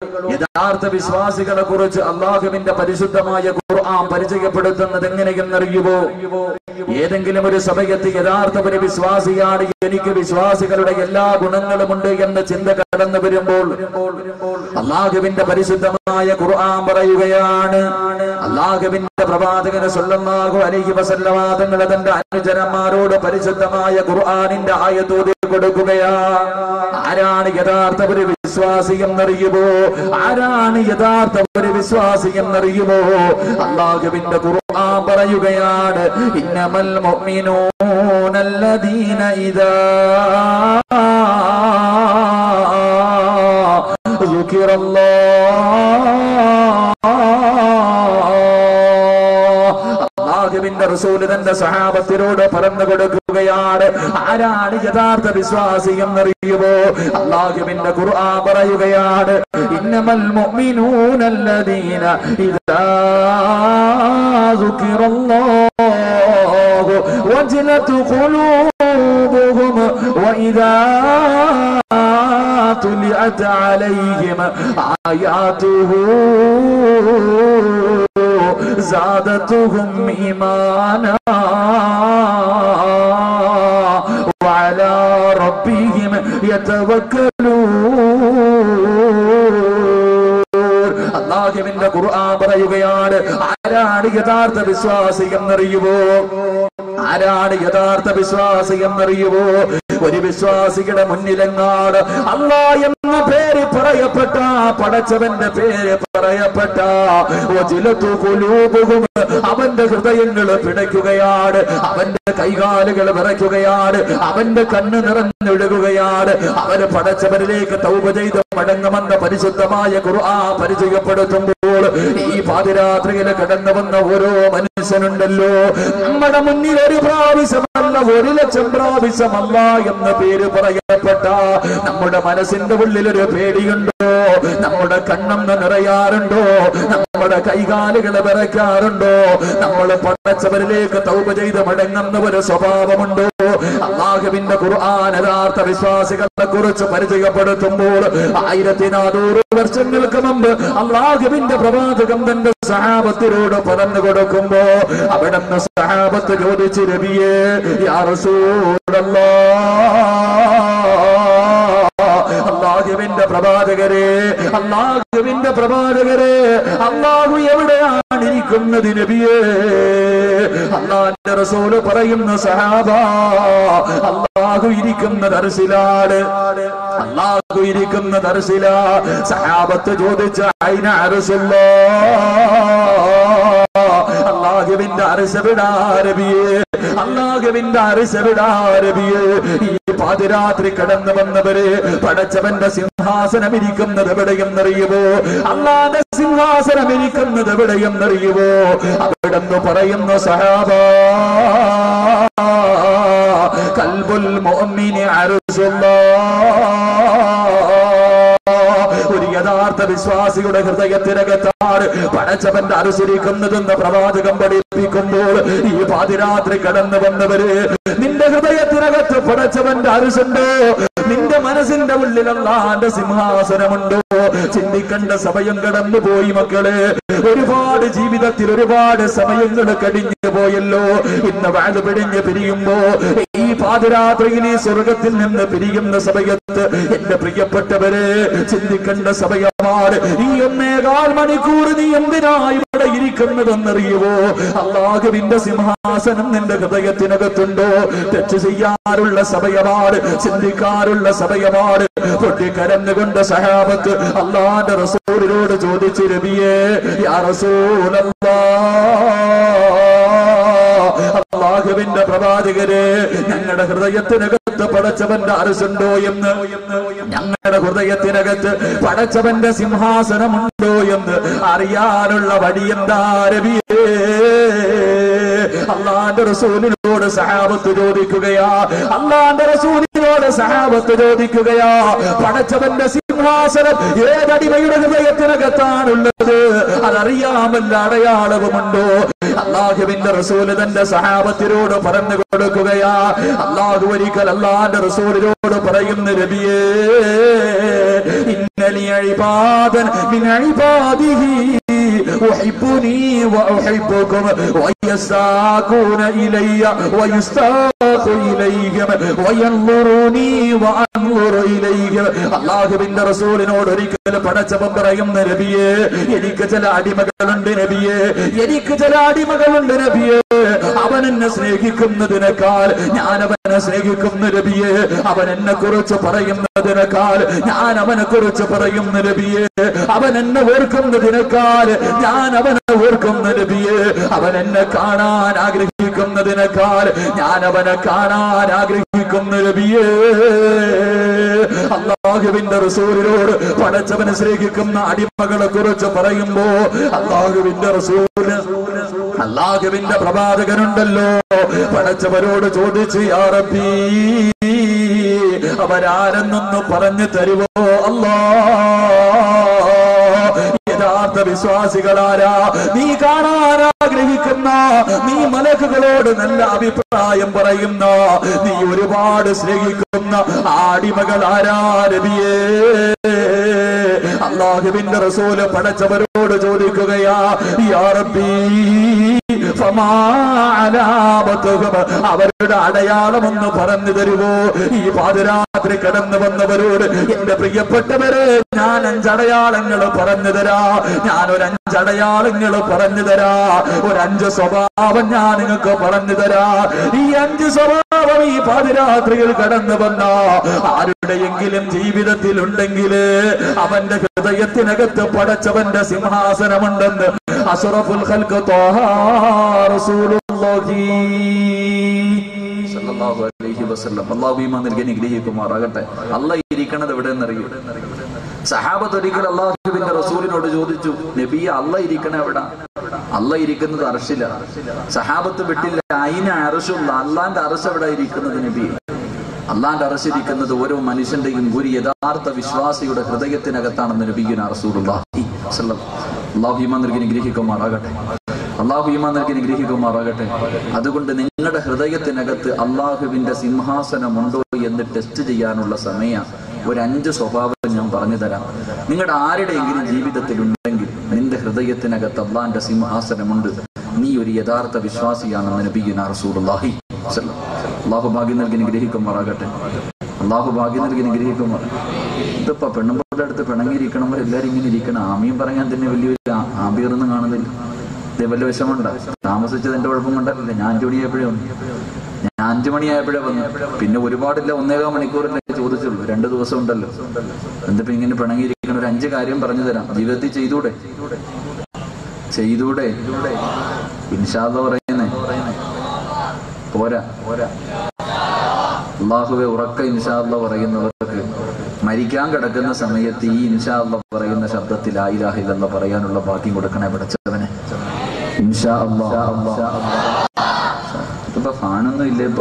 യഥാർത്ഥ വിശ്വാസികളെ കുറിച്ച് അള്ളാഹുവിന്റെ പരിശുദ്ധമായ ഖുർആൻ പരിചയപ്പെടുത്തുന്നത് എങ്ങനെയെന്നറിയുമോ ഏതെങ്കിലും ഒരു സഭയത്ത് യഥാർത്ഥ ഒരു വിശ്വാസിയാണ് എനിക്ക് വിശ്വാസികളുടെ എല്ലാ ഗുണങ്ങളുമുണ്ട് എന്ന ചിന്ത കടന്നു വരുമ്പോൾ അള്ളാഹുവിന്റെ പരിശുദ്ധമായ ഖുർആൻ പറയുകയാണ് അള്ളാഹുവിന്റെ പ്രവാചകന് സ്വല്ലല്ലാഹു അലൈഹി വസല്ലമ തങ്ങൾ തന്റെ അനുചരന്മാരോട് പരിശുദ്ധമായ ഖുർആനിന്റെ ആയത്തോടെ കൊടുക്കുകയാ ആരാണ് യഥാർത്ഥ ഒരു വിശ്വാസി എന്നറിയുമോ ആരാണ് യഥാർത്ഥ ഒരു വിശ്വാസി എന്നറിയുമോ അള്ളാഹുവിന്റെ ഖുർആൻ പറയുകയാണ് ഇന്നമൽ മുഅ്മിനൂനല്ലദീന ഇദാ ذكر الله അള്ളാഹുവിന്റെ റസൂല് തന്റെ സഹാബത്തിനോട് പറഞ്ഞു കൊടുക്കുകയാണ് ആരാണ് യഥാർത്ഥ വിശ്വാസി എന്നറിയുമോ അള്ളാഹുവിന്റെ ഖുർആൻ പറയുകയാണ് ഇന്നമൽ മുഅ്മിനൂനല്ലദീന ഇദാ ദുകിറല്ലാഹു വജ്ലത് ഖുലൂബുഹും വഇദാ تلعت عليهم آياته زادتهم إيمانا وعلى ربهم يتوكلون അള്ളാഹുവിന്റെ ഖുർആൻ പറയുകയാണ് ആരാണ് യഥാർത്ഥ വിശ്വാസി എന്നറിയുമോ ആരാണ് യഥാർത്ഥ വിശ്വാസി എന്നറിയുമോ ഒരു വിശ്വാസിയുടെ മുന്നിലെങ്ങാട് അല്ലാ എന്ന പേര് പറയപ്പെട്ട പടച്ചവന്റെ പേര് പറയപ്പെട്ട വജിലത്തു ഖുലൂബുഹും അവന്റെ ഹൃദയങ്ങൾ പിടയ്ക്കുകയാണ് അവന്റെ കൈകാലുകൾ വിറയ്ക്കുകയാണ് അവന്റെ കണ്ണ് നിറഞ്ഞൊഴുകുകയാണ് അവന് പടച്ചവരിലേക്ക് തൗപ ചെയ്ത് മടങ്ങുമെന്ന പരിശുദ്ധമായ ഖുർആൻ പരിചയപ്പെടുത്തുമ്പോൾ ഈ പാതിരാത്രിയിൽ കടന്നു വന്ന ഓരോ മനുഷ്യനുണ്ടല്ലോ നമ്മുടെ മുന്നിൽ ഒരു പ്രാവശ്യമല്ല ഒരു ലക്ഷം പ്രാവശ്യമല്ല എന്ന പേര് പറയപ്പെട്ട നമ്മുടെ മനസ്സിന്റെ ഉള്ളിൽ ഒരു പേടിയുണ്ടോ നമ്മുടെ കണ്ണെന്ന് നിറയാറുണ്ടോ നമ്മുടെ കൈകാലുകൾ വിറയ്ക്കാറുണ്ടോ നമ്മൾ പടച്ചവരിലേക്ക് തൗപ ചെയ്ത് മടങ്ങുന്ന ഒരു സ്വഭാവമുണ്ടോ അള്ളാഹുവിന്റെ ഖുർആൻ യഥാർത്ഥ വിശ്വാസികളെ കുറിച്ച് പരിചയപ്പെടുത്തുമ്പോൾ ആയിരത്തി നാനൂറ് വർഷങ്ങൾക്ക് മുമ്പ് അള്ളാഹുവിന്റെ പ്രവാചകം തന്റെ സഹാബത്തിനോട് പറഞ്ഞു കൊടുക്കുമ്പോ അവിടുന്ന് സഹാബത്ത് ചോദിച്ചു രബിയെ യാ റസൂലല്ലാഹ് അള്ളാഹുവിന്റെ പ്രവാചകരെ അള്ളാഹുവിന്റെ പ്രവാചകരെ അള്ളാഹു എവിടെയാണ് ഇരിക്കുന്നത് നബിയേ അള്ളാന്റെ റസൂല് പറയുന്ന സഹാബ അള്ളാഹു ഇരിക്കുന്ന ദർശിലാണ് അള്ളാഹു ഇരിക്കുന്ന ദർശില സഹാബത്ത് ചോദിച്ച അയിന അരസുല്ലോ അള്ളാഹുവിന്റെ അരസവിടാരബിയെ അള്ളാഹുവിന്റെ അരസവിടാരബിയെ ഈ പാതിരാത്രി കടന്നു വന്നവര് പടച്ചവന്റെ സിംഹാസനം ഇരിക്കുന്നത് എവിടെയെന്നറിയുമോ അള്ളാന്റെ സിംഹാസനം ഇരിക്കുന്നത് എവിടെയെന്നറിയുമോ അവിടെന്ന് പറയുന്ന സഹാബ കൽബുൽ മുഅ്മിനി അർസുല്ലാ ഒരു യഥാർത്ഥ വിശ്വാസിയുടെ ഹൃദയത്തിനകത്താണ് പടച്ചവന്റെ അനുസരിക്കുന്നതെന്ന് പ്രവാചകം പഠിപ്പിക്കുമ്പോൾ ഈ പാതിരാത്രി കടന്നു വന്നവര് നിന്റെ ഹൃദയത്തിനകത്ത് പടച്ചവന്റെ അരുസുണ്ടോ നിന്റെ മനസ്സിന്റെ ഉള്ളിൽ അള്ളാന്റെ സിംഹാസനമുണ്ടോ ചിന്തിക്കേണ്ട സമയം കടന്നു പോയി മക്കളെ ഒരുപാട് ജീവിതത്തിൽ ഒരുപാട് സമയങ്ങൾ കടിഞ്ഞു പോയല്ലോ ഇന്ന് വാഴ് പിടിഞ്ഞ് പിരിയുമ്പോ ഈ പാതിരാത്രിയിൽ ഈ സ്വർഗത്തിൽ നിന്ന് പിരിയുന്ന സമയത്ത് എന്റെ പ്രിയപ്പെട്ടവരെ ചിന്തിക്കേണ്ട സമയമാണ് ഈ ഒന്നേകാൽ മണിക്കൂർ നീ എന്തിനാ ഇവിടെ ഇരിക്കുന്നതെന്നറിയുവോ അള്ളാഹുവിന്റെ സിംഹാസനം നിന്റെ ഹൃദയത്തിനകത്തുണ്ടോ തെറ്റ് ചെയ്യാനുള്ള സമയമാണ് ചിന്തിക്കാനുള്ള സമയമാണ് പൊട്ടിക്കരന്നുകൊണ്ട് സഹാബത്ത് അള്ളാന്റെ റസൂലിനോട് ചോദിച്ചു രബിയേ യാ റസൂലല്ലാ അള്ളാഹുവിന്റെ പ്രവാചകരെ ഞങ്ങളുടെ ഹൃദയത്തിനകത്ത് പടച്ചവന്റെ അരസുണ്ടോ എന്ന് ഞങ്ങളുടെ ഹൃദയത്തിനകത്ത് പടച്ചവന്റെ സിംഹാസനമുണ്ടോ എന്ന് അറിയാനുള്ള വഴി എന്താ രവിയേ അള്ളാന്റെ റസൂലിനോട് സഹാബത്ത് ചോദിക്കുകയാ അള്ളാന്റെ റസൂലിനോട് സഹാബത്ത് ചോദിക്കുകയാ പടച്ചവന്റെ സിംഹാസനം ഏതടിമയുടെ ഹൃദയത്തിനകത്താണുള്ളത് അതറിയാമല്ല അടയാളവുമുണ്ടോ അള്ളാഹുവിന്റെ റസൂല് തന്റെ സഹാബത്തിനോട് പറഞ്ഞു കൊടുക്കുകയാ അള്ളാഹു ഒരിക്കൽ അള്ളാന്റെ റസൂലിനോട് പറയുന്ന രബിയേ ഇന്നലി ലി ഇബാദൻ മിൻ ഇബാദിഹി أحبني وأحبكم ويستاقون إلي ويستاق إليهم وينظروني وأنظر إليهم അള്ളാഹുവിന്റെ റസൂലിനോട് ഒരിക്കൽ പടച്ചവൻ പറയുന്ന നബിയെ എനിക്ക് ചില അടിമകളുണ്ട് നബിയെ എനിക്ക് ചില അടിമകളുണ്ട് നബിയെ അവൻ എന്നെ സ്നേഹിക്കുന്നതിനേക്കാൾ ഞാൻ അവനെ സ്നേഹിക്കുന്ന നബിയെ അവൻ എന്നെ കുറിച്ച് പറയുന്നതിനേക്കാൾ ഞാൻ അവനെ കുറിച്ച് പറയുന്ന നബിയെ അവൻ എന്നെ ഓർക്കുന്നതിനേക്കാൾ ഞാൻ അവനെ ഓർക്കുന്ന നബിയെ അവൻ എന്നെ കാണാൻ ആഗ്രഹിക്കുന്നതിനേക്കാൾ ഞാൻ അവനെ കാണാൻ ആഗ്രഹിക്കുന്ന നബിയെ അള്ളാഹുവിന്റെ റസൂലിനോട് പടച്ചവനെ സ്നേഹിക്കുന്ന അടിമകളെ കുറിച്ച് പറയുമ്പോ അള്ളാഹുവിന്റെ റസൂല് അള്ളാഹുവിന്റെ പ്രവാചകനുണ്ടല്ലോ പടച്ചവരോട് ചോദിച്ചു യാ റബ്ബീ അവരാരെന്നൊന്ന് പറഞ്ഞു തരുവോ അല്ലാ യഥാർത്ഥ വിശ്വാസികളാരാ നീ കാണാൻ ആഗ്രഹിക്കുന്ന നീ മലക്കുകളോട് നല്ല അഭിപ്രായം പറയുന്ന നീ ഒരുപാട് സ്നേഹിക്കുന്ന ആടിമകൾ ആരാരബിയേ അള്ളാഹുവിന്റെ റസൂല് പടച്ചവരോട് ചോദിക്കുകയാ യാ റബ്ബീ ഫമാ അലാമത്തുഹും. അവരുടെ അടയാളം ഒന്ന് പറഞ്ഞു തരുവോ ഈ പാതിരാത്രി കടന്നു വന്നവരോട് എന്റെ പ്രിയപ്പെട്ടവരെ ഞാൻ അഞ്ചടയാളങ്ങൾ പറഞ്ഞു തരാ ഞാൻ ഒരു അഞ്ചടയാളങ്ങൾ പറഞ്ഞു തരാ ഒരു അഞ്ച് സ്വഭാവം ഞാൻ നിങ്ങൾക്ക് പറഞ്ഞു തരാ ഈ അഞ്ച് സ്വഭാവം ഈ പാതിരാത്രിയിൽ കടന്നു വന്ന ആരുടെയെങ്കിലും ജീവിതത്തിൽ ഉണ്ടെങ്കിൽ അവന്റെ ഹൃദയത്തിനകത്ത് പടച്ചവന്റെ സിംഹാസനമുണ്ടെന്ന് അസുറഫുൽ ഖൽഖ് ത്വാഹ റസൂലുള്ളാഹി സല്ലല്ലാഹു അലൈഹി വസല്ലം അല്ലാഹു ഈമാൻ നൽകി അനുഗ്രഹിക്കുമാറാകട്ടെ അല്ല ഇരിക്കണത് എവിടെ എന്നറിയൂ സഹാബത്ത് ഒരിക്കൽ അള്ളാഹുവിന്റെ റസൂലിനോട് ചോദിച്ചു നബി അല്ല ഇരിക്കണ എവിടെ അല്ല ഇരിക്കുന്നത് അർഷില സഹാബത്ത് വിട്ടില്ല അയിന അറഷുള്ള അള്ളാന്റെ അറസ് എവിടെ ഇരിക്കുന്നത് നബി അള്ളാന്റെ അറസിരിക്കുന്നത് ഓരോ മനുഷ്യന്റെയും ഒരു യഥാർത്ഥ വിശ്വാസിയുടെ ഹൃദയത്തിനകത്താണെന്ന് നബിയുന റസൂലുള്ളാഹി സ്വല്ലല്ലാഹു അല്ലാഹു ഈമാൻ നൽകി അനുഗ്രഹിക്കുമാറാകട്ടെ അള്ളാഹു ഈമാൻ നൽകി അനുഗ്രഹിക്കുമാറാകട്ടെ അതുകൊണ്ട് നിങ്ങളുടെ ഹൃദയത്തിനകത്ത് അള്ളാഹുവിന്റെ സിംഹാസനമുണ്ടോ എന്ന് ടെസ്റ്റ് ചെയ്യാനുള്ള സമയം ഒരു അഞ്ച് സ്വഭാവം ഞാൻ പറഞ്ഞു തരാം നിങ്ങളുടെ ആരുടെയെങ്കിലും ജീവിതത്തിൽ ഉണ്ടെങ്കിൽ നിന്റെ ഹൃദയത്തിനകത്ത് അള്ളാന്റെ സിംഹാസനമുണ്ട് നീ ഒരു യഥാർത്ഥ വിശ്വാസിയാണെന്ന് നബിയുന റസൂലുള്ളാഹി സ്വല്ലല്ലാഹു അള്ളാഹു ഭാഗ്യം നൽകി അനുഗ്രഹിക്കുമാറാകട്ടെ അള്ളാഹു ഭാഗ്യം നൽകി അനുഗ്രഹിക്കുമാർ ഇതിപ്പോ പെണ്ണുമ്പോടെ അടുത്ത് പിണങ്ങിയിരിക്കണവർ എല്ലാരും ഇങ്ങനെ ഇരിക്കണം ആമിയും പറയാൻ തന്നെ വലിയൊരു ആ- ആംബിയറൊന്നും കാണുന്നില്ല ഇതേ വല്ല വിഷമുണ്ട താമസിച്ചത് എന്റെ കുഴപ്പം കൊണ്ടല്ലേ ഞാൻ അഞ്ചു മണിയായപ്പോഴേ വന്നു ഞാൻ അഞ്ചു മണിയായപ്പോഴേ വന്നു പിന്നെ ഒരുപാടില്ല ഒന്നേകാൽ മണിക്കൂറിലെ ചോദിച്ചുള്ളൂ രണ്ടു ദിവസം ഉണ്ടല്ലോ എന്തിപ്പോ ഇങ്ങനെ പിണങ്ങിയിരിക്കണ ഒരു അഞ്ച് കാര്യം പറഞ്ഞു തരാം ജീവിതത്തിൽ ചെയ്തൂടെ ചെയ്തൂടെ ഇൻഷാദ പറയുന്നേ പോരാ പോരാ അള്ളാഹുവെ ഉറക്ക ഇൻഷാല്ല പറയുന്നവർക്ക് മരിക്കാൻ കിടക്കുന്ന സമയത്ത് ഈ ഇൻഷാല്ല പറയുന്ന ശബ്ദത്തിൽ ആയിരാഹില്ലെന്ന് പറയാനുള്ള ഭാഗ്യം കൊടുക്കണേ പഠിച്ചവനെ ഇൻഷാ അല്ലാ ഇപ്പൊ ഫാനൊന്നും ഇല്ലേ ഇപ്പൊ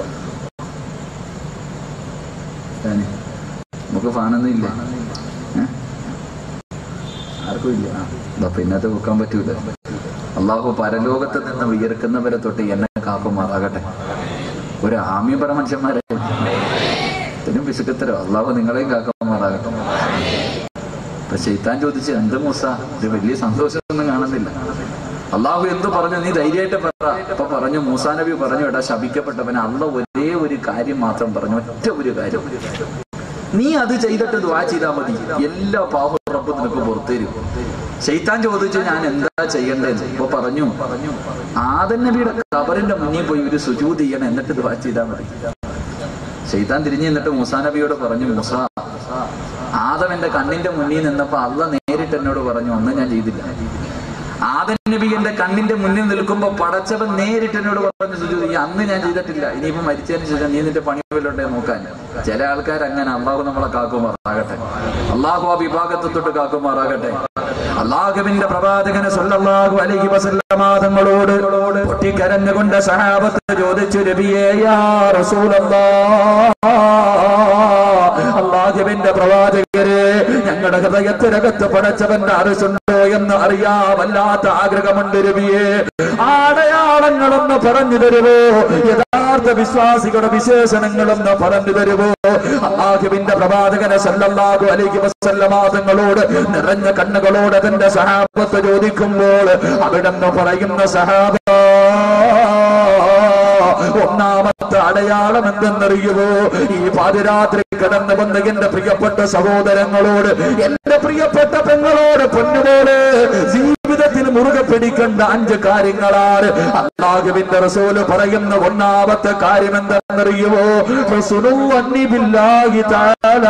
ഫാന്. നമുക്ക് ഫാനൊന്നും ഇല്ലേ ഏ? ആർക്കും ഇല്ല ആ, ദാ പിന്നത്തെ വെക്കാൻ പറ്റൂല അള്ളാഹു പരലോകത്ത് നിന്ന് ഉയർക്കുന്നവരെ തൊട്ട് എന്നെ കാക്കുമാറാകട്ടെ ഒരു ആമ്യം പറ മനുഷ്യന്മാരെ ഇതിനും പിശുക്കത്തരോ അള്ളാഹു നിങ്ങളെയും കാക്കുമാറാകട്ടെ അപ്പൊ ചെയ്ത്താൻ ചോദിച്ചു എന്ത് മൂസ ഇത് വലിയ സന്തോഷമൊന്നും കാണുന്നില്ല അള്ളാഹു എന്ത് പറഞ്ഞു നീ ധൈര്യമായിട്ട് പറ അപ്പൊ പറഞ്ഞു മൂസാ നബി പറഞ്ഞു എടാ ശപിക്കപ്പെട്ടവന് അള്ള ഒരേ ഒരു കാര്യം മാത്രം പറഞ്ഞു ഒറ്റ ഒരു കാര്യം നീ അത് ചെയ്തിട്ട് ദ്വാ ചെയ്താൽ മതി എല്ലാ പാപ റബ്ബ് നിനക്ക് പുറത്തേരും ശൈത്താൻ ചോദിച്ചു ഞാൻ എന്താ ചെയ്യേണ്ടത് ഇപ്പൊ പറഞ്ഞു പറഞ്ഞു ആദൻ നബിയുടെ കബറിന്റെ മുന്നിൽ പോയി ഒരു സുജൂത് ചെയ്യണം എന്നിട്ട് ദ്വാ ചെയ്താൽ മതി ശൈത്താൻ തിരിഞ്ഞു നിന്നിട്ട് മൂസാ നബിയോട് പറഞ്ഞു മൂസ ആദം എന്റെ കണ്ണിന്റെ മുന്നിൽ നിന്നപ്പോ അള്ള നേരിട്ട് എന്നോട് പറഞ്ഞു ഒന്നും ഞാൻ ചെയ്തില്ല ആദൻ നബി എന്റെ കണ്ണിന്റെ മുന്നിൽ നിൽക്കുമ്പോ പടച്ചവൻ നേരിട്ട് എന്നോട് പറഞ്ഞു സുജൂത് ഈ അന്ന് ഞാൻ ചെയ്തിട്ടില്ല ഇനിയിപ്പോ മരിച്ചതിന് ശേഷം നീ നിന്റെ പണി വല്ലോണ്ടേ നോക്കാൻ ചില ആൾക്കാർ അങ്ങനെ അള്ളാഹു നമ്മളെ കാക്കുമാറാകട്ടെ അള്ളാഹു ആ വിഭാഗത്തെ തൊട്ട് കാക്കുമാറാകട്ടെ അള്ളാഹുവിന്റെ പ്രവാചകന് സല്ലല്ലാഹു അലൈഹി വസല്ലമാതങ്ങളോട് പൊട്ടിക്കരഞ്ഞുകൊണ്ട് സഹാബത്ത് ചോദിച്ചു നബിയേ യാ റസൂലല്ലാഹ് അള്ളാഹുവിന്റെ പ്രവാചകരെ ഞങ്ങളുടെ ഹൃദയത്തിനകത്ത് പടച്ചവന്റെ അറിസുണ്ടോ എന്ന് അറിയാമല്ലാത്ത ആഗ്രഹമുണ്ട് രവിയെ ആടയാളങ്ങളൊന്ന് പറഞ്ഞു തരുമോ യഥാർത്ഥ യഥാർത്ഥ വിശ്വാസികളുടെ വിശേഷണങ്ങളെന്ന് പറഞ്ഞു തരുമോ അള്ളാഹുവിന്റെ പ്രവാചകനെ സല്ലല്ലാഹു അലൈഹി വസല്ലമ തങ്ങളോട് നിറഞ്ഞ കണ്ണുകളോട് തന്റെ സഹാബത്ത് ചോദിക്കുമ്പോൾ അവിടെന്ന് പറയുന്ന സഹാബ ഒന്നാമത്തെ അടയാളം എന്തെന്നറിയുമോ ഈ പാതിരാത്രി കടന്നു വന്ന എന്റെ പ്രിയപ്പെട്ട സഹോദരങ്ങളോട് എന്റെ പ്രിയപ്പെട്ട പെങ്ങളോട് പൊന്നുപോലെ ജീവിതത്തിന് മുറുകെ പിടിക്കേണ്ട അഞ്ച് കാര്യങ്ങളാണ് അള്ളാഹുവിന്റെ റസൂല് പറയുന്ന ഒന്നാമത്തെ കാര്യം എന്തെന്നറിയുമോ റസൂലു അന്നി ബില്ലാഹി തആല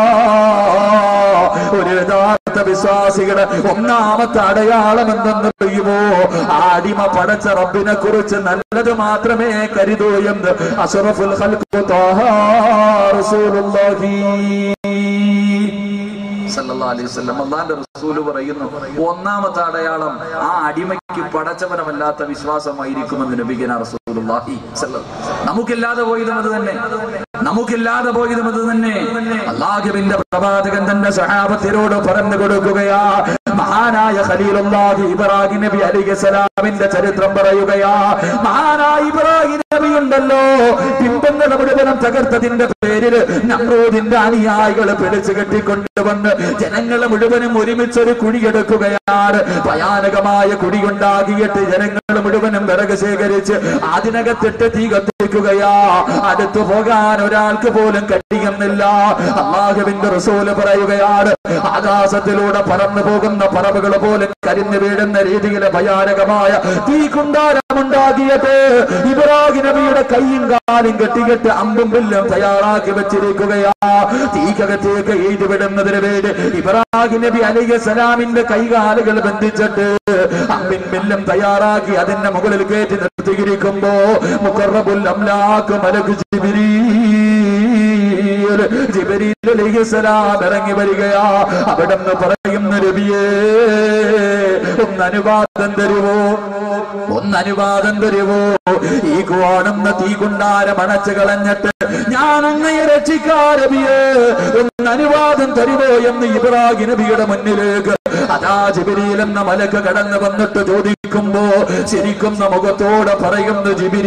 ഒരു യഥാർത്ഥ വിശ്വാസികളുടെ ഒന്നാമത്തെ അടയാളം എന്തെന്നറിയുമോ ആ അടിമ പടച്ച റബ്ബിനെ കുറിച്ച് നല്ലത് മാത്രമേ കരുതൂ എന്ന് അഷറഫുൽ ഖൽഖു ത്വാഹ റസൂലുള്ളാഹി സല്ലല്ലാഹു അലൈഹി വസല്ലം അള്ളാന്റെ റസൂല് പറയുന്നു ഒന്നാമത്തെ അടയാളം ആ അടിമയ്ക്ക് പടച്ചവനമല്ലാത്ത വിശ്വാസമായിരിക്കുമെന്ന് നബിഗന റസൂലുള്ളാഹി സല്ലല്ലാഹു നമുക്കില്ലാതെ പോയതും അത് തന്നെ നമുക്കില്ലാതെ പോയതും അത് തന്നെ അള്ളാഹുവിന്റെ പ്രവാചകൻ തന്റെ സഹാബത്തിനോട് പറഞ്ഞു കൊടുക്കുകയാ മഹാനായ ഖലീലുള്ളാഹി ഇബ്രാഹിം നബി അലൈഹി സലാമിന്റെ ചരിത്രം പറയുകയാ മഹാനായ ഇബ്രാഹിം നബി ഉണ്ടല്ലോ പിമ്പങ്ങളുടെ മുഴുവനും തകർത്തതിന്റെ പേരിൽ നമ്രൂദിന്റെ അനുയായികൾ പിടിച്ചു കെട്ടിക്കൊണ്ടുവന്ന് ജനങ്ങളെ മുഴുവനും ഒരുമിച്ചൊരു കുഴിയെടുക്കുകയാണ് ഭയാനകമായ കുഴിയുണ്ടാകിയിട്ട് ജനങ്ങൾ മുഴുവനും വിറക് ശേഖരിച്ച് അതിനകത്തിട്ട് തീ കത്തിക്കുകയാ അടുത്തു പോകാൻ ഒരാൾക്ക് പോലും കഴിയുന്നില്ല അള്ളാഹുവിന്റെ റസൂല് പറയുകയാണ് ആകാശത്തിലൂടെ പറന്നു പോകുന്ന പറവുകൾ പോലും കരിഞ്ഞു വീഴുന്ന രീതിയിലെ ഭയാനകമായ തീ കുണ്ടാരമുണ്ടാകിയത് ഇബ്രാഹിം നബിയുടെ കൈയും കാലും കെട്ടികെട്ട് അമ്പും വില്ലും തയ്യാറാക്കി വെച്ചിരിക്കുകയാ തീക്കകത്തേക്ക് എഴുതി വിടുന്നതിന് വേണ്ടി ഇബ്രാഹിം നബി അലൈഹി സലാമിന്റെ കൈകാലുകൾ ബന്ധിച്ചിട്ട് അമ്പിൻ വില്ലും തയ്യാറാക്കി അതിന്റെ മുകളിൽ കയറ്റി നിർത്തിയിരിക്കുമ്പോ മുഖറബുൽ അംലാക്ക് മലക് ജിബിരീൽ ജിബരീൽ അലൈഹിസ്സലാം ഇറങ്ങി വരികയാ അവിടെ നിന്ന് പറയുന്ന നബിയേ ഒന്ന് അനുവാദം തരുവോ ഒന്ന് അനുവാദം തരുവോ ഈ കാണുന്ന തീ കൊണ്ടാരം അണച്ചു കളഞ്ഞിട്ട് ഞാൻ അങ്ങയെ രക്ഷിക്കാരബിയേ ഒന്ന് അനുവാദം തരുവോ എന്ന് ഇബ്രാഹിം നബിയുടെ മുന്നിലേക്ക് അതാ ജിബിരിയിൽ എന്ന മലക്ക് കടന്നു വന്നിട്ട് ചോദിക്കുമ്പോ ശരിക്കും മുഖത്തോടെ പറയുന്ന ജിബിരി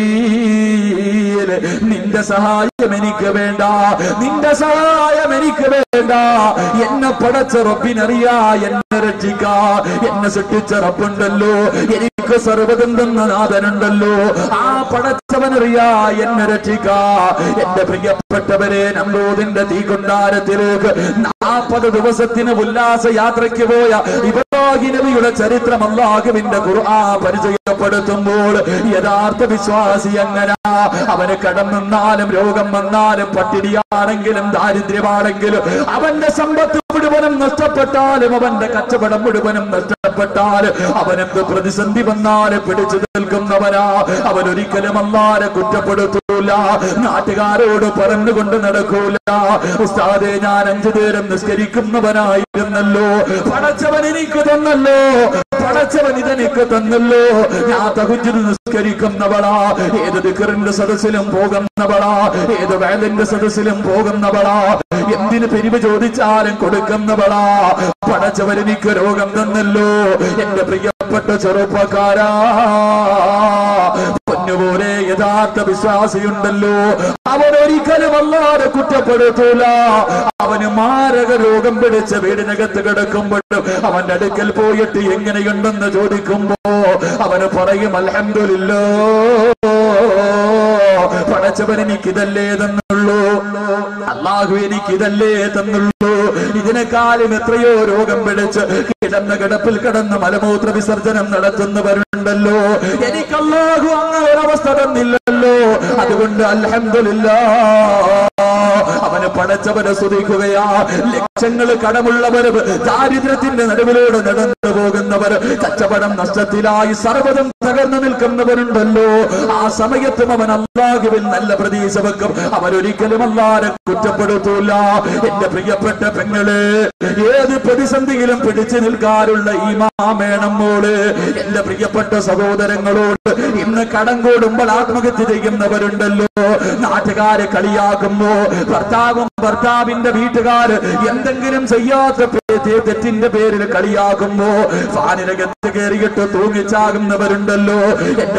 നിന്റെ സഹായം എനിക്ക് വേണ്ട നിന്റെ സഹായം എനിക്ക് വേണ്ട എന്നെ പടച്ച റബ്ബിനറിയാ എന്നെ രക്ഷിക്കാ എന്നെ സൃഷ്ടിച്ച റബ്ബുണ്ടല്ലോ എനിക്ക് സർവ്വതും തന്ന നാഥനുണ്ടല്ലോ ആ പടച്ചവനറിയാ എന്നെ രക്ഷിക്കാ എന്റെ പ്രിയപ്പെട്ടവരെ നമ്പൂതിന്റെ തീകൊണ്ടാരത്തിലേക്ക് നാൽപ്പത് ദിവസത്തിന് ഉല്ലാസ യാത്രയ്ക്ക് പോയ ഇബ്രാഹിം നബിയുടെ ചരിത്രം അള്ളാഹുവിന്റെ ഖുർആൻ പരിചയപ്പെടുത്തുമ്പോൾ യഥാർത്ഥ വിശ്വാസി എങ്ങനാ അവന് കടം നിന്നാലും രോഗം വന്നാലും പട്ടിണിയാണെങ്കിലും ദാരിദ്ര്യമാണെങ്കിലും അവന്റെ സമ്പത്ത് മുഴുവനും നഷ്ടപ്പെട്ടാലും അവന്റെ കച്ചവടം മുഴുവനും നഷ്ടപ്പെട്ടാലും അവനെന്ത് പ്രതിസന്ധി വന്നാലും പിടിച്ചു നിൽക്കുന്നവനാ അവൻ ഒരിക്കലും അല്ലാരെ കുറ്റപ്പെടുത്തൂല നാട്ടുകാരോട് പറഞ്ഞുകൊണ്ട് നടക്കൂല ഉസ്താദെ ഞാൻ അഞ്ചു നേരം നിസ്കരിക്കുന്നവനായിരുന്നല്ലോ പടച്ചവൻ എനിക്ക് തന്നല്ലോ പടച്ചവൻ ഇതെനിക്ക് തന്നല്ലോ ഞാൻ തകുജിന് നിസ്കരിക്കുന്നവളാ ഏത് ദിക്കറിന്റെ സദസ്സിലും പോകുന്നവളാ ഏത് വേലന്റെ സദസ്സിലും പോകുന്നവളാ എന്തിന് പിരിവ് ചോദിച്ചാലും കൊടുക്കുന്നവളാ പടച്ചവൻ എനിക്ക് രോഗം തന്നല്ലോ എന്റെ പ്രിയപ്പെട്ട ചെറുപ്പക്കാരാ പൊന്നുപോലെ യഥാർത്ഥ വിശ്വാസിയുണ്ടല്ലോ അവൻ ഒരിക്കലും അല്ലാതെ കുറ്റപ്പെടുത്തൂല അവന് മാരക രോഗം പിടിച്ച് വീടിനകത്ത് കിടക്കുമ്പോഴും അവന്റെ അടുക്കൽ പോയിട്ട് എങ്ങനെയുണ്ടെന്ന് ചോദിക്കുമ്പോ അവന് പറയും അൽഹംദുലില്ലോ പടച്ചവൻ എനിക്കിതല്ലേ തന്നുള്ളൂ അള്ളാഹു എനിക്കിതല്ലേ തന്നുള്ളൂ ഇതിനെക്കാളും എത്രയോ രോഗം പിടിച്ച് കിടന്ന കിടപ്പിൽ കിടന്ന് മലമൂത്ര വിസർജനം നടത്തുന്നവരുണ്ടല്ലോ എനിക്ക് അള്ളാഹു അങ്ങനെ ഒരവസ്ഥ തന്നില്ലല്ലോ അതുകൊണ്ട് അൽഹംദുലില്ലാ അവന് പടച്ചവനെ സ്തുതിക്കുകയാ ലക്ഷങ്ങൾ കടമുള്ളവർ ദാരിദ്ര്യത്തിന്റെ നടുവിലൂടെ നടന്നു പോകുന്നവർ കച്ചവടം നഷ്ടത്തിലായി സർവ്വതും തകർന്നു നിൽക്കുന്നവരുണ്ടല്ലോ ആ സമയത്തും അവൻ അള്ളാഹുവിൽ നല്ല പ്രതീക്ഷ വെക്കും അവൻ ഒരിക്കലും അല്ലാതെ കുറ്റപ്പെടുത്തൂല എന്റെ പ്രിയപ്പെട്ട പെങ്ങള് ഏത് പ്രതിസന്ധിയിലും പിടിച്ചു നിൽക്കാനുള്ള ഈ മാമേണം മോള് എന്റെ പ്രിയപ്പെട്ട സഹോദരങ്ങളോട് ഇന്ന് കടം കൂടുമ്പോൾ ആത്മഹത്യ ചെയ്യുന്നവരുണ്ടല്ലോ നാട്ടുകാരെ കളിയാക്കുമ്പോ ഭർത്താവും ഭർത്താവിന്റെ വീട്ടുകാര് എന്തെങ്കിലും ചെയ്യാത്ത പേ- തെ- തെറ്റിന്റെ പേരിൽ കളിയാക്കുമ്പോ ഫാനിനകത്ത് കയറിയിട്ട് തൂങ്ങിച്ചാകുന്നവരുണ്ടല്ലോ എന്റെ പ്രിയ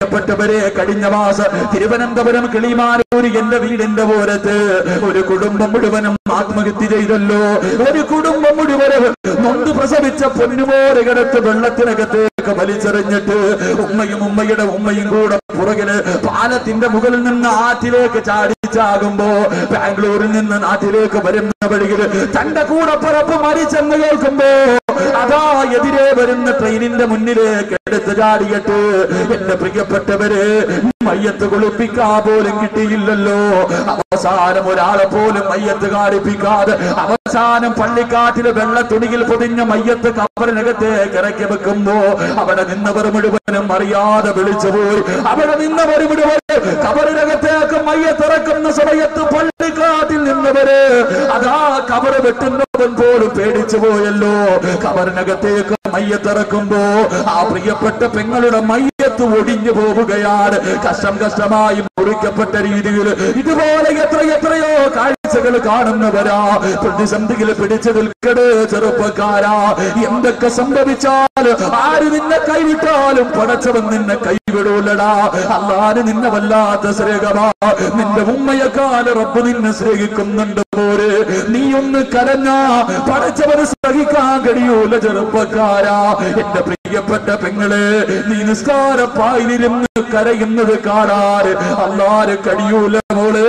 പ്രിയപ്പെട്ടവരെ കഴിഞ്ഞ മാസം തിരുവനന്തപുരം കിളിമാനൂര് എന്റെ വീടിന്റെ പോരത്ത് ഒരു കുടുംബം മുഴുവനും ആത്മഹത്യ ചെയ്തല്ലോ ഒരു കുടുംബം മുഴുവനും നൊന്ത് പ്രസവിച്ച പൊന്നുപോലെ കിടത്ത് വെള്ളത്തിനകത്തേക്ക് വലിച്ചെറിഞ്ഞിട്ട് ഉമ്മയും ഉമ്മയുടെ ഉമ്മയും കൂടെ പുറകില് പാലത്തിന്റെ മുകളിൽ നിന്ന് ആറ്റിലേക്ക് ചാടിച്ചാകുമ്പോ ബാംഗ്ലൂരിൽ നിന്ന് നാട്ടിലേക്ക് വരുന്ന വഴിയിൽ തന്റെ കൂടെ പുറപ്പ് മരിച്ചെന്ന് കേൾക്കുമ്പോ അതാ എതിരെ വരുന്ന ട്രെയിനിന്റെ മുന്നിലേക്ക് എടുത്ത് ചാടിയിട്ട് എന്റെ പ്രിയപ്പെട്ടവര് മയ്യത്ത് കുളിപ്പിക്കാ പോലും കിട്ടിയില്ലല്ലോ അവസാനം ഒരാളെ പോലും മയ്യത്ത് കാണിപ്പിക്കാതെ അവസാനം പള്ളിക്കാട്ടിലെ വെള്ള തുണിയിൽ പൊതിഞ്ഞ മയ്യത്ത് കപ്പലിനകത്തേക്ക് ഇറക്കി വെക്കുമ്പോ അവിടെ നിന്നവർ മുഴുവനും അറിയാതെ വിളിച്ചുപോയി അവിടെ നിന്നവർ മുഴുവൻ കബറിനകത്തേക്ക് മയ്യത്തിറക്കുന്ന സമയത്ത് പള്ളിക്കാട്ടിൽ നിന്നവര് അതാ കബറ് വെട്ടുന്നവൻ പോലും പേടിച്ചു പോയല്ലോ കബറിനകത്തേക്ക് മയ്യത്തിറക്കുമ്പോ ആ പ്രിയപ്പെട്ട പെങ്ങളുടെ മയ്യത്ത് ഒടിഞ്ഞു പോവുകയാണ് കഷ്ടം കഷ്ടമായി മുറിക്കപ്പെട്ട രീതിയിൽ ഇതുപോലെ എത്ര എത്രയോ കാഴ്ചകൾ കാണുന്നവരാ പ്രതിസന്ധിയിൽ പിടിച്ചു നിൽക്കട് ചെറുപ്പക്കാരാ എന്തൊക്കെ സംഭവിച്ചാൽ ആര് നിന്നെ കൈവിട്ടാലും പടച്ചവൻ നിന്നെ കൈവിടൂലടാ അല്ലാതെ നിന്നെ വല്ലാത്ത സ്നേഹമാ നിന്റെ ഉമ്മയെക്കാല റബ്ബ് നിന്നെ സ്നേഹിക്കുന്നുണ്ട് പോരെ നീ ഒന്ന് കരഞ്ഞ പടച്ചവന് സഹിക്കാൻ കഴിയൂല ചെറുപ്പക്കാരാ എന്റെ പ്രിയപ്പെട്ട പെങ്ങളെ നീ നിസ്കാരപ്പായിരുന്ന് കരയുന്നത് കാണാറ് അല്ലാതെ കഴിയൂല മോളെ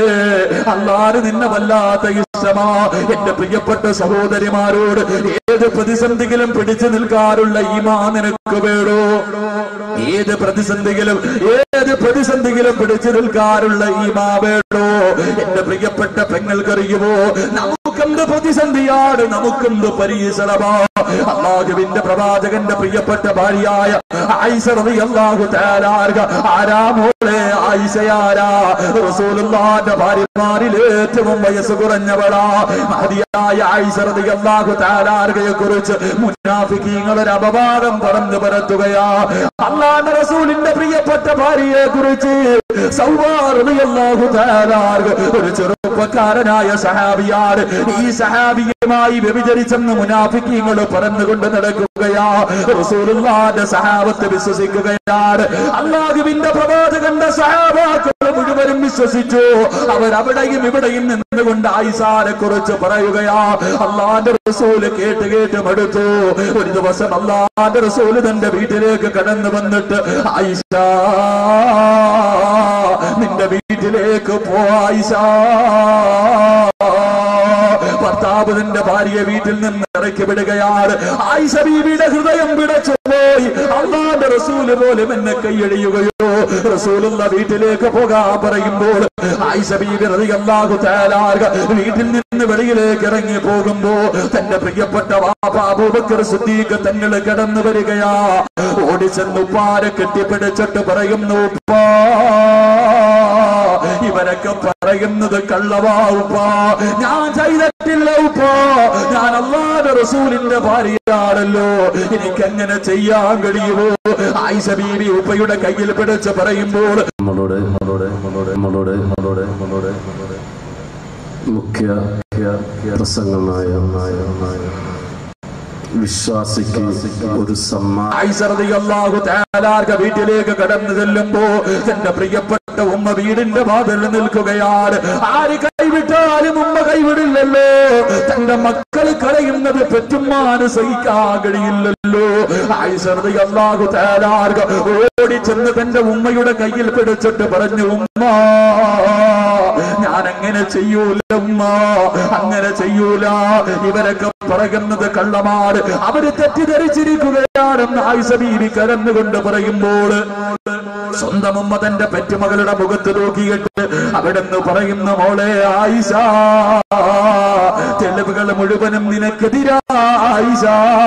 അല്ലാതെ നിന്നെ വല്ലാത്ത ഇഷ്ടമാ എന്റെ പ്രിയപ്പെട്ട സഹോദരിമാരോട് ഏത് പ്രതിസന്ധിയിലും പിടിച്ചു നിൽക്കാറുള്ള ഈമാ നിനക്ക് വേടോ ഏത് പ്രതിസന്ധിയിലും ഏത് പ്രതിസന്ധിയിലും പിടിച്ചു നിൽക്കാറുള്ള ഈമാ വേടോ എന്റെ പ്രിയപ്പെട്ട പെങ്ങൾക്കറിയുമോ നമുക്കെന്ത് പ്രതിസന്ധിയാണ് നമുക്കെന്ത് പരീക്ഷണമാ അള്ളാഹുവിന്റെ പ്രവാചകന്റെ പ്രിയപ്പെട്ട ഭാര്യയായ ആയിഷ റളിയല്ലാഹു തആല അൻഹ ആരാ മോളെ ആയിഷയാരാ റസൂലുള്ളാഹിന്റെ ഭാര്യമാരിൽ ഏറ്റവും വയസ്സ് കുറഞ്ഞവളാ മഹതിയായ ആയിഷ റളിയല്ലാഹു തആല അൻഹയെ കുറിച്ച് മുനാഫിക്കീങ്ങൾ ഒരു അപവാദം പറഞ്ഞു പരത്തുകയാ അള്ളാഹുവിന്റെ റസൂലിന്റെ പ്രിയപ്പെട്ട ഭാര്യയെ കുറിച്ച് സൗവാറിയല്ലാഹു തആല അൻഹ ഒരു ചെറുപ്പക്കാരനായ സഹാബിയാണ് ഈ സഹാബിയുമായി വ്യഭിചരിച്ചെന്ന് മുനാഫിക്കീങ്ങൾ പറഞ്ഞുകൊണ്ട് നടക്കുകയാ റസൂലുള്ളാഹിന്റെ സഹാബത്ത് വിശ്വസിക്കുകയാണ് അള്ളാഹുവിന്റെ പ്രവാചകന്റെ സഹാബാക്കൾ മുഴുവനും വിശ്വസിച്ചു അവരവിടെയും ഇവിടെയും നിന്നുകൊണ്ട് ആയിസാനെ കുറിച്ച് പറയുകയാ അള്ളാന്റെ റസൂല് കേട്ട് കേട്ട് മടുത്തു ഒരു ദിവസം അള്ളാന്റെ റസൂല് തന്റെ വീട്ടിലേക്ക് കടന്നു വന്നിട്ട് ആയിഷ നിന്റെ വീട്ടിലേക്ക് പോ ആയിഷ ഭർത്താവ് നിന്റെ ഭാര്യയെ വീട്ടിൽ നിന്ന് ഇറക്കി വിടുകയാണ് ആയിഷ ബീവിയുടെ ഹൃദയം പിടച്ചു പോയി അള്ളാന്റെ റസൂല് പോലും എന്നെ കൈയടിയുകയോ റസൂലുള്ള വീട്ടിലേക്ക് പോകാൻ പറയുമ്പോൾ ആയിഷ ബീവി റളിയല്ലാഹു തആല വീട്ടിൽ നിന്ന് വെളിയിലേക്ക് ഇറങ്ങി പോകുമ്പോ തന്റെ പ്രിയപ്പെട്ട വാപ്പ അബൂബക്കർ സിദ്ദീഖ് തങ്ങൾ കടന്നു വരികയാ ഓടിച്ചെന്ന് ഉപ്പാരെ കെട്ടിപ്പിടിച്ചിട്ട് പറയുന്നു ഉപ്പാ ഇവരൊക്കെ പറയുന്നത് കള്ളവാ ഉപ്പാ ഞാൻ ചെയ്തിട്ടില്ല ഉപ്പാ ഞാൻ അള്ളാന്റെ റസൂലിന്റെ ഭാര്യയാണല്ലോ എനിക്ക് എങ്ങനെ ചെയ്യാൻ കഴിയുമോ ആയിഷ ബീവി ഉപ്പയുടെ കയ്യിൽ പിടിച്ച് പറയുമ്പോൾ നമ്മളോട് നമ്മളോട് നമ്മളോട് നമ്മളോട് നമ്മളോട് നമ്മളോട് മുഖ്യ മുഖ്യ പ്രസംഗമായ നായ നായ വിശ്വാസിക്ക് ഒരു സമ്മാനം ഐശ്വറിയാഹു തേലാർക്ക വീട്ടിലേക്ക് കടന്നു ചെല്ലുമ്പോ തന്റെ പ്രിയപ്പെട്ട ഉമ്മ വീടിന്റെ വാതിൽ നിൽക്കുകയാണ് ആര് കൈവിട്ടാലും ഉമ്മ കൈവിടില്ലല്ലോ തന്റെ മക്കൾ കളയുന്നത് പെറ്റുമാന് സഹിക്കാൻ കഴിയില്ലല്ലോ ഐശ്വറിയാഹു തേലാർക്ക ഓടി ചെന്ന് തന്റെ ഉമ്മയുടെ കയ്യിൽ പിടിച്ചിട്ട് പറഞ്ഞു ഉമ്മ ഞാൻ അങ്ങനെ ചെയ്യൂല ഉമ്മ അങ്ങനെ ചെയ്യൂല ഇവരൊക്കെ പറയുന്നത് കള്ളമാണ് അവര് തെറ്റിദ്ധരിച്ചിരിക്കുകയാണെന്ന് ആയിഷ ബീവി കരന്നുകൊണ്ട് പറയുമ്പോൾ സ്വന്തം ഉമ്മ തന്റെ പെറ്റുമകളുടെ മുഖത്ത് നോക്കിയിട്ട് അവിടെന്ന് പറയുന്ന മോളെ ആയിഷ തെളിവുകൾ മുഴുവനും നിനക്കെതിരാ ആയിഷ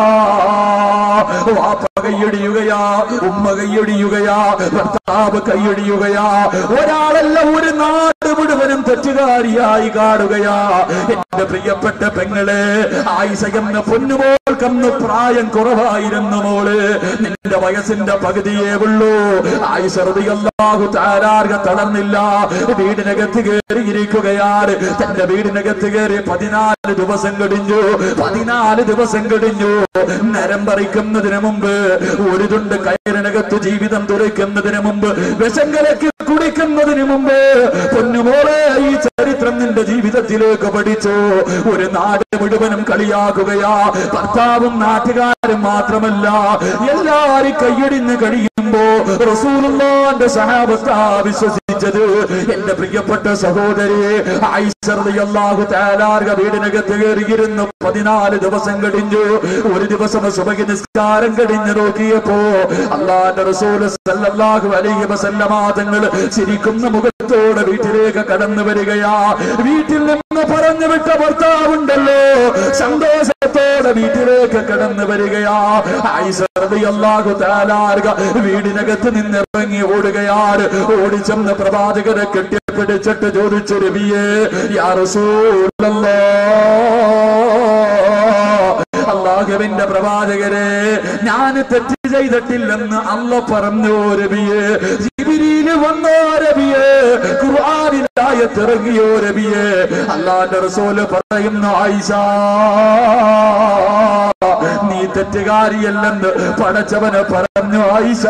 വാപ്പ കൈയടിയുകയാ ഉമ്മ കൈയടിയുകയാ ഭർത്താവ് കൈയടിയുകയാ ഒരാളല്ല ഒരു നാട് മുഴുവനും തെറ്റുകാരിയായി കാണുകയാ എന്റെ പ്രിയപ്പെട്ട പെങ്ങളെ ആയിഷ എന്ന പൊന്നുമോൾക്കന്ന് പ്രായം കുറവായിരുന്നു മോള് നിന്റെ വയസ്സിന്റെ പകുതിയേ ഉള്ളൂ ആയിഷ റളിയല്ലാഹു താരാർഗ തളർന്നില്ല വീടിനകത്ത് കയറിയിരിക്കുകയാണ് തന്റെ വീടിനകത്ത് കയറി പതിനാല് ദിവസം കഴിഞ്ഞു പതിനാല് ദിവസം കഴിഞ്ഞു നരം പറിക്കുന്നതിന് മുമ്പ് ഒരു തുണ്ട് കയറിനകത്ത് ജീവിതം തുറയ്ക്കുന്നതിന് മുമ്പ് വിശങ്കലക്ക് കുടിക്കുന്നതിന് മുമ്പ് പൊന്നുമോളെ ഈ ചരിത്രം നിന്റെ ജീവിതത്തിലേക്ക് പഠിച്ചു ഒരു നാട് മുഴുവനും കളിയാക്കുകയാ ഭർത്താവും നാട്ടുകാരും മാത്രമല്ല എല്ലാരും കൈയടിന്ന് കഴിയുമ്പോ റസൂലുള്ളാന്റെ സഹാബത്താ വിശ്വസിച്ചത് എന്റെ പ്രിയപ്പെട്ട സഹോദരി ഐശ്വര്യല്ലാഹു താലാർഗ വീടിനകത്ത് കയറിയിരുന്ന് പതിനാല് ദിവസം കഴിഞ്ഞു ഒരു ദിവസം സുബഹി നിസ്കാരം കഴിഞ്ഞു നോക്കിയപ്പോ അള്ളാന്റെ റസൂല് സല്ലല്ലാഹു അലൈഹി വസല്ലമ തങ്ങൾ ചിരിക്കുന്ന മുഖത്തോടെ വീട്ടിലേക്ക് കടന്നു വരികയാ വീട്ടിൽ നിന്ന് പറഞ്ഞു വിട്ട ഭർത്താവുണ്ടല്ലോ സന്തോഷത്തോടെ വീട്ടിലേക്ക് കടന്നു വരികയാ ഐശ്വര്യല്ലാഹു താലാർഗ വീടിനകത്ത് നിന്നിറങ്ങി ഓടുകയാണ് ഓടിച്ചെന്ന് പ്രവാചകരെ കെട്ടിപ്പിടിച്ചിട്ട് ചോദിച്ചു രവിയെ യാ റസൂലല്ലാ അള്ളാഹുവിന്റെ പ്രവാചകരെ ഞാൻ തെറ്റ് ചെയ്തിട്ടില്ലെന്ന് അല്ല പറഞ്ഞു രബിയെ ജിബിരിയില് വന്നോ രബിയെ ഖുർആനിലായത്തിറങ്ങിയോ രബിയെ അള്ളാന്റെ റസൂല് പറയുന്നു ആയിഷ നീ തെറ്റുകാരിയല്ലെന്ന് പടച്ചവന് പറഞ്ഞു ആയിഷ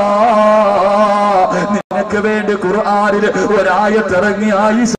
നിനക്ക് വേണ്ടി ഖുർആനിൽ ഒരായത്തിറങ്ങി ആയിഷ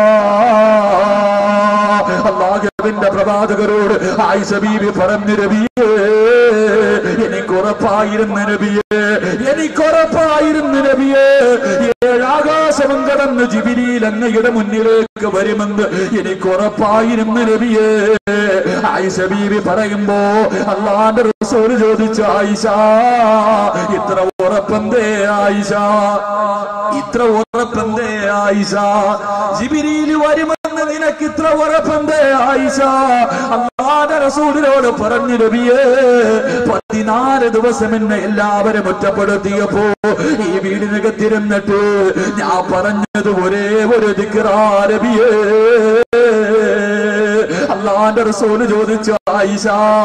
അള്ളാഹുവിന്റെ പ്രവാചകരോട് ആയിഷ ബീബി പറഞ്ഞു രബിയേ എനിക്ക് ഉറപ്പായിരുന്ന നബിയേ എനിക്ക് ഉറപ്പായിരുന്ന നബിയേ ഏഴാകാശവും കടന്ന് ജിബിരിയിൽ അങ്ങയുടെ മുന്നിലേക്ക് വരുമെന്ന് എനിക്ക് ഉറപ്പായിരുന്ന നബിയേ ആയിഷ ബീബി പറയുമ്പോ അള്ളാന്റെ റസൂല് ചോദിച്ചു ആയിഷ ഇത്ര ഉറപ്പെന്തേ ആയിഷ ഇത്ര ഉറപ്പെന്തേ ആയിഷ ജിബിരിയിൽ വരുമെന്ന് നിനക്ക് ഇത്ര ഉറപ്പെന്തേ ആയിഷ അള്ളാന്റെ റസൂലിനോട് പറഞ്ഞു നബിയേ പതിനാല് ദിവസം എന്നെ എല്ലാവരും ഒറ്റപ്പെടുത്തിയപ്പോ ഈ വീടിനകത്തിരുന്നിട്ട് ഞാൻ പറഞ്ഞത് ഒരേ ഒരു ദിക്റാരബിയേ അള്ളാന്റെ റസൂല് ചോദിച്ചു ആയിഷ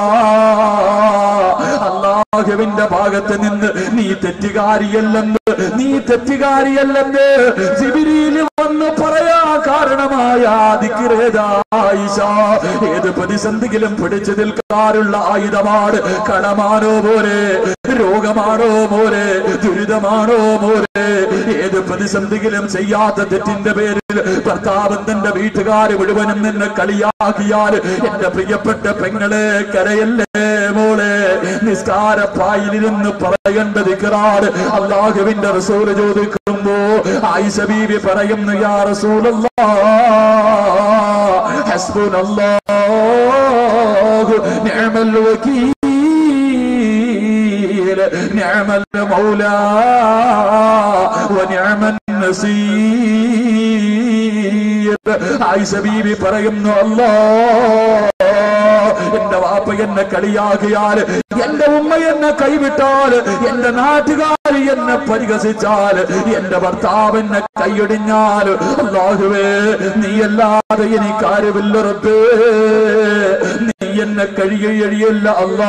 അള്ളാഹുവിന്റെ ഭാഗത്ത് നിന്ന് നീ തെറ്റുകാരിയല്ലെന്ന് നീ തെറ്റുകാരിയല്ലെന്ന് ജിബിരിയിൽ വന്ന് പറയാ കാരണമായ ദിക്റേതായിഷ ഏത് പ്രതിസന്ധിയിലും പിടിച്ചു നിൽക്കാറുള്ള ആയുധമാണ് കടമാണോ പോലെ രോഗമാണോ പോലെ ദുരിതമാണോ പോലെ ഏത് പ്രതിസന്ധിയിലും ചെയ്യാത്ത തെറ്റിന്റെ പേരിൽ ഭർത്താവ് തന്റെ വീട്ടുകാര് മുഴുവനും നിന്നെ കളിയാക്കിയാൽ എന്റെ പ്രിയപ്പെട്ട പെങ്ങളെ കരയല്ലേ മോളെ നിസ്കാരപ്പായിലിരുന്ന് പറയേണ്ട ദിക്റാണ് അള്ളാഹുവിന്റെ റസൂല് ചോദിക്കുമ്പോ ആയിഷ ബീവി പറയുന്നു യാ റസൂലല്ലാ ഹസ്ബുനല്ലാഹു നിഅമൽ വകീൽ نعم المولى ونعم النصير ആയിഷ ബീവി പറയുന്നു അല്ലാ എന്റെ വാപ്പ എന്നെ കളിയാക്കിയാൽ എന്റെ ഉമ്മ എന്നെ കൈവിട്ടാൽ എന്റെ നാട്ടുകാർ എന്നെ പരിഹസിച്ചാൽ എന്റെ ഭർത്താവ് എന്നെ കൈയൊടിഞ്ഞാൽ അല്ലാഹുവേ നീ അല്ലാതെ എനിക്കാരുമില്ല റബ്ബേ നീ എന്നെ കഴിയുകയല്ല അല്ലാ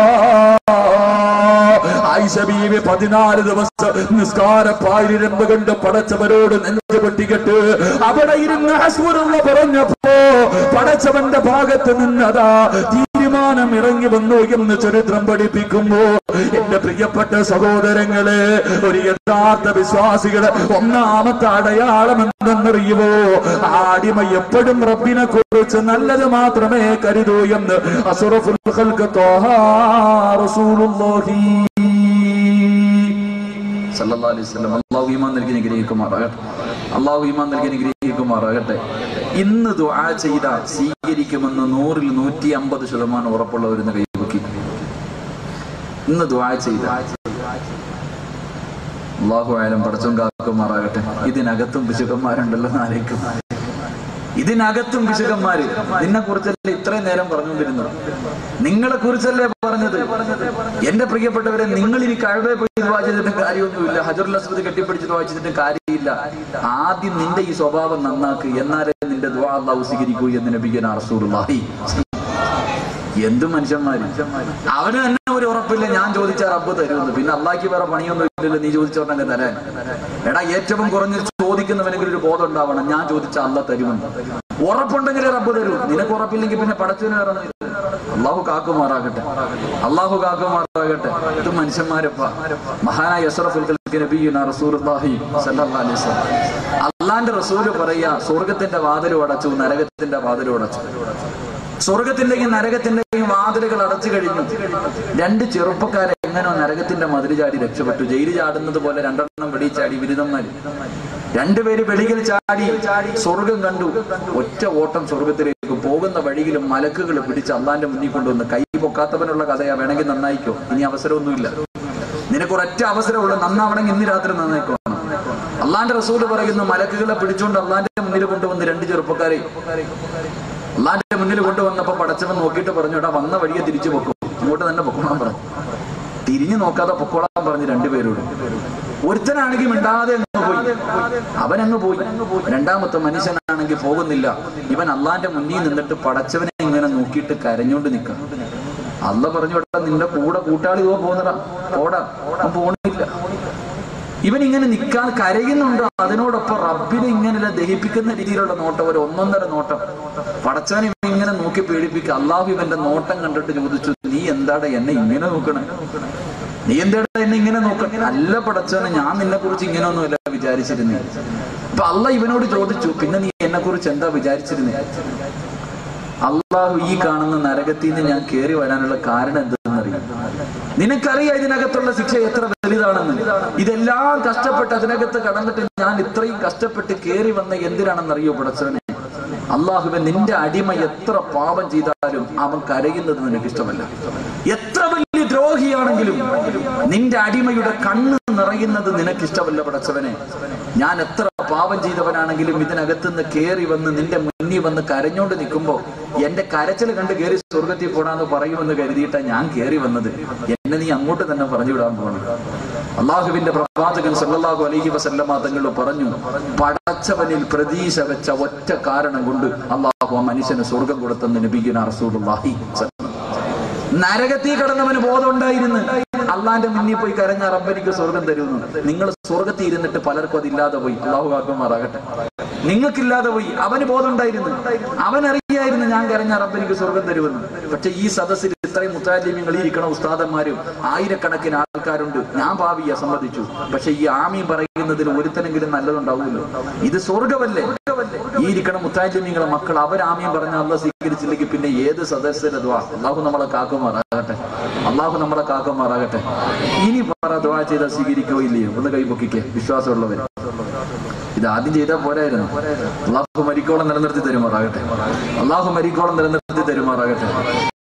ആയിഷ ബീവി പതിനാല് ദിവസം നിസ്കാരപ്പായിരമ്പ് കൊണ്ട് പടച്ചവരോട് നെഞ്ചു പൊട്ടിക്കെട്ട് അവിടെ ഇരുന്ന് ഹസ്ബുറുള്ള പറഞ്ഞപ്പോ പടച്ചവന്റെ ഭാഗത്ത് നിന്നതാ തീരുമാനം ഇറങ്ങി വന്നു എന്ന് ചരിത്രം പഠിപ്പിക്കുമ്പോ എന്റെ പ്രിയപ്പെട്ട സഹോദരങ്ങളെ ഒരു യഥാർത്ഥ വിശ്വാസികളെ ഒന്നാമത്തെ അടയാളം എന്തെന്നറിയുമോ ആടിമ എപ്പോഴും റബ്ബിനെ കുറിച്ച് നല്ലത് മാത്രമേ കരുതൂ എന്ന് അസുറഫുൽ ഖൽഖ് ത്വാഹ റസൂലുള്ളാഹി സല്ലല്ലാഹു അലൈഹി വസല്ലം അല്ലാഹു ഈമാൻ നൽകി അനുഗ്രഹിക്കുമാറാകട്ടെ അല്ലാഹു ഈമാൻ നൽകി അനുഗ്രഹിക്കുമാറാകട്ടെ ഇന്ന് ദുആ ചെയ്ത സ്വീകരിക്കുമെന്ന് നൂറിൽ നൂറ്റി അമ്പത് ശതമാനം ഉറപ്പുള്ളവരെന്ന് കൈവക്കി ഇന്ന് ദുആ ചെയ്ത അള്ളാഹു ആയാലും പടച്ചോൻ കാക്കുമാറാകട്ടെ ഇതിനകത്തും പിശുക്കന്മാരുണ്ടല്ലോ നാലേക്കും ഇതിനകത്തും പിശുക്കന്മാര് നിന്നെ കുറിച്ചല്ലേ ഇത്രയും നേരം പറഞ്ഞുകൊണ്ടിരുന്നത് നിങ്ങളെ കുറിച്ചല്ലേ പറഞ്ഞത് എന്റെ പ്രിയപ്പെട്ടവരെ നിങ്ങൾ ഇനി കഴവേ പോയി ദുആ ചെയ്തിട്ട് കാര്യമൊന്നുമില്ല ഹജറുൽ അസ്വദ് കെട്ടിപ്പിടിച്ച് ദുആ ചെയ്തിട്ട് കാര്യമില്ല കാര്യമില്ല ആദ്യം നിന്റെ ഈ സ്വഭാവം നന്നാക്ക് എന്നാലേ നിന്റെ ദ്വാ അള്ളാഹു സ്വീകരിക്കൂ എന്ന് നബിക്കാൻ റസൂലുള്ളാഹി എന്ത് മനുഷ്യന്മാര് അവന് തന്നെ ഒരു ഉറപ്പില്ല ഞാൻ ചോദിച്ച റബ്ബ് തരുമെന്ന് പിന്നെ അള്ളാഹ്ക്ക് വേറെ പണിയൊന്നും ഇല്ലല്ലോ നീ ചോദിച്ചോട്ടെ തരാൻ എടാ ഏറ്റവും കുറഞ്ഞ് ചോദിക്കുന്നവനെങ്കിലും ഒരു ബോധം ഉണ്ടാവണം ഞാൻ ചോദിച്ച അല്ല തരുമെന്ന് ഉറപ്പുണ്ടെങ്കിൽ റബ്ബ് തരൂ നിനക്ക് ഉറപ്പില്ലെങ്കിൽ പിന്നെ പടച്ചവന് വേറെ ഒന്നുമില്ല. അള്ളാഹു കാക്കുമാറാകട്ടെ അള്ളാഹു കാക്കുമാറാകട്ടെ ഇത് മനുഷ്യന്മാരപ്പ മഹാനായ യസ്റഫുൽ ഖൽഖി നബിയുന റസൂലുള്ളാഹി സ്വല്ലല്ലാഹു അലൈഹി വസല്ലം അള്ളാന്റെ റസൂല് പറയാ സ്വർഗത്തിന്റെ വാതിലും അടച്ചു നരകത്തിന്റെ വാതിലും അടച്ചു സ്വർഗത്തിന്റെയും നരകത്തിന്റെയും വാതിലുകൾ അടച്ചു കഴിഞ്ഞു രണ്ട് ചെറുപ്പക്കാരെ എങ്ങനോ നരകത്തിന്റെ മതിൽ ചാടി രക്ഷപ്പെട്ടു ജയിലിൽ ചാടുന്നത് പോലെ രണ്ടെണ്ണം വെടി ചാടി ബിരുദന്മാര് രണ്ടുപേര് വെളിയിൽ ചാടി സ്വർഗം കണ്ടു ഒറ്റ ഓട്ടം സ്വർഗത്തിലേക്ക് പോകുന്ന വഴിയിലും മലക്കുകൾ പിടിച്ച് അള്ളാന്റെ മുന്നിൽ കൊണ്ടുവന്ന് കൈ പൊക്കാത്തവനുള്ള കഥയാ വേണമെങ്കിൽ നന്നായിക്കോ ഇനി അവസരമൊന്നുമില്ല നിനക്ക് ഒരൊറ്റ അവസരമുള്ളൂ നന്നാവണമെങ്കിൽ ഇന്ന് രാത്രി നന്നായിക്കോ അള്ളാന്റെ റസൂല് പറയുന്നു മലക്കുകളെ പിടിച്ചുകൊണ്ട് അള്ളാന്റെ മുന്നിൽ കൊണ്ടുവന്ന് രണ്ട് ചെറുപ്പക്കാരെ അള്ളാന്റെ മുന്നിൽ കൊണ്ടുവന്നപ്പോ പടച്ചവൻ നോക്കിയിട്ട് പറഞ്ഞു എടാ വന്ന വഴിയെ തിരിച്ചു പൊക്കും ഇങ്ങോട്ട് തന്നെ പൊക്കോളാൻ പറഞ്ഞു തിരിഞ്ഞു നോക്കാതെ പൊക്കോളാൻ പറഞ്ഞു രണ്ടുപേരോട് ഒരുത്തനാണെങ്കിൽ മിണ്ടാതെ അങ്ങ് പോയി അവൻ അങ്ങ് പോയി രണ്ടാമത്തെ മനുഷ്യനാണെങ്കിൽ പോകുന്നില്ല ഇവൻ അള്ളാന്റെ മുന്നിൽ നിന്നിട്ട് പടച്ചവനെ ഇങ്ങനെ നോക്കിയിട്ട് കരഞ്ഞോണ്ട് നിൽക്കാം അല്ല പറഞ്ഞു എടാ നിന്റെ കൂടെ കൂട്ടാളി ഓ പോന്നടാ ഓടാ അവൻ പോണില്ല ഇവൻ ഇങ്ങനെ നിൽക്കാൻ കരയുന്നുണ്ട് അതിനോടൊപ്പം റബ്ബിനെ ഇങ്ങനെ ദഹിപ്പിക്കുന്ന രീതിയിലുള്ള നോട്ടം ഒരു ഒന്നൊന്നര നോട്ടം പടച്ചവൻ ഇവൻ ഇങ്ങനെ നോക്കി പേടിപ്പിക്കുക അള്ളാഹു ഇവന്റെ നോട്ടം കണ്ടിട്ട് ചോദിച്ചു നീ എന്താടാ എന്നെ ഇങ്ങനെ നോക്കണേ നീ എന്താടാ എന്നെ ഇങ്ങനെ നോക്കണേ അല്ല പടച്ചവനെ ഞാൻ നിന്നെ കുറിച്ച് ഇങ്ങനെയൊന്നുമല്ല വിചാരിച്ചിരുന്നേ അപ്പൊ അല്ല ഇവനോട് ചോദിച്ചു പിന്നെ നീ എന്നെ കുറിച്ച് എന്താ വിചാരിച്ചിരുന്നേ അള്ളാഹു ഈ കാണുന്ന നരകത്തിൽ നിന്ന് ഞാൻ കയറി വരാനുള്ള കാരണം എന്തെന്നറിയാം നിനക്കറിയാം ഇതിനകത്തുള്ള ശിക്ഷ എത്ര വലുതാണെന്ന് ഇതെല്ലാം കഷ്ടപ്പെട്ട് അതിനകത്ത് കടന്നിട്ട് ഞാൻ ഇത്രയും കഷ്ടപ്പെട്ട് കയറി വന്ന എന്തിനാണെന്നറിയോ പടച്ചവനെ അള്ളാഹുവൻ നിന്റെ അടിമ എത്ര പാപം ചെയ്താലും അവൻ കരയുന്നത് നിനക്ക് ഇഷ്ടമല്ല എത്ര വലിയ ദ്രോഹിയാണെങ്കിലും നിന്റെ അടിമയുടെ കണ്ണ് നിറയുന്നത് നിനക്ക് ഇഷ്ടമല്ല പടച്ചവനെ ഞാൻ എത്ര പാപം ചെയ്തവനാണെങ്കിലും ഇതിനകത്ത് നിന്ന് കയറി വന്ന് നിന്റെ മുന്നിൽ വന്ന് കരഞ്ഞോണ്ട് നിൽക്കുമ്പോ എന്റെ കരച്ചിൽ കണ്ട് കയറി സ്വർഗത്തിൽ പോടാന്ന് പറയുമെന്ന് കരുതിയിട്ടാ ഞാൻ കയറി വന്നത് എന്നെ നീ അങ്ങോട്ട് തന്നെ പറഞ്ഞു വിടാൻ പോകണം അള്ളാഹുവിന്റെ പ്രവാചകൻ സല്ലല്ലാഹു അലൈഹി വസല്ലമ തങ്ങൾ പറഞ്ഞു പടച്ചവനിൽ പ്രതീക്ഷ വെച്ച ഒറ്റ കാരണം കൊണ്ട് അള്ളാഹു ആ മനുഷ്യന് സ്വർഗം കൊടുത്തെന്ന് നബിഗിന റസൂലുള്ളാഹി നരകത്തിൽ കിടന്നവന് ബോധമുണ്ടായിരുന്നു അള്ളാന്റെ മുന്നിൽ പോയി കരഞ്ഞ റബ്ബനിക്ക് സ്വർഗം തരുന്നു നിങ്ങൾ സ്വർഗത്തിൽ ഇരുന്നിട്ട് പലർക്കും അതില്ലാതെ പോയി അള്ളാഹു കാക്കുമാറാകട്ടെ നിങ്ങൾക്കില്ലാതെ പോയി അവന് ബോധമുണ്ടായിരുന്നു അവൻ അറിയായിരുന്നു ഞാൻ കരഞ്ഞ റബ്ബനിക്ക് സ്വർഗം തരുമെന്ന് പക്ഷെ ഈ സദസ്സിൽ ഇത്രയും മുത്താലിമ്യങ്ങൾ ഇരിക്കണ ഉസ്താദന്മാരും ആയിരക്കണക്കിന് ആൾക്കാരുണ്ട് ഞാൻ ഭാവിയെ സമ്മതിച്ചു പക്ഷെ ഈ ആമി പറയുന്നതിൽ ഒരുത്തനെങ്കിലും നല്ലതുണ്ടാവുമല്ലോ ഇത് സ്വർഗമല്ലേ ഈ ഇരിക്കണ മുത്താലിമ്യങ്ങളെ മക്കൾ അവരാമ്യം പറഞ്ഞ അല്ല സ്വീകരിച്ചില്ലെങ്കിൽ പിന്നെ ഏത് സദസ്യരദ്വാ അള്ളാഹു നമ്മളെ കാക്കുമാറാകട്ടെ അള്ളാഹു നമ്മളെ കാക്കുമാറാകട്ടെ ഇനി പറ ദ്വാ ചെയ്താൽ സ്വീകരിക്കോ ഇല്ലയോ ഒന്ന് കൈപൊക്കിക്കേ വിശ്വാസമുള്ളവർ ഇത് ആദ്യം ചെയ്താൽ പോരായിരുന്നു അള്ളാഹു മരിക്കോളം നിലനിർത്തി തരുമാറാകട്ടെ അള്ളാഹു മരിക്കോളം നിലനിർത്തി തരുമാറാകട്ടെ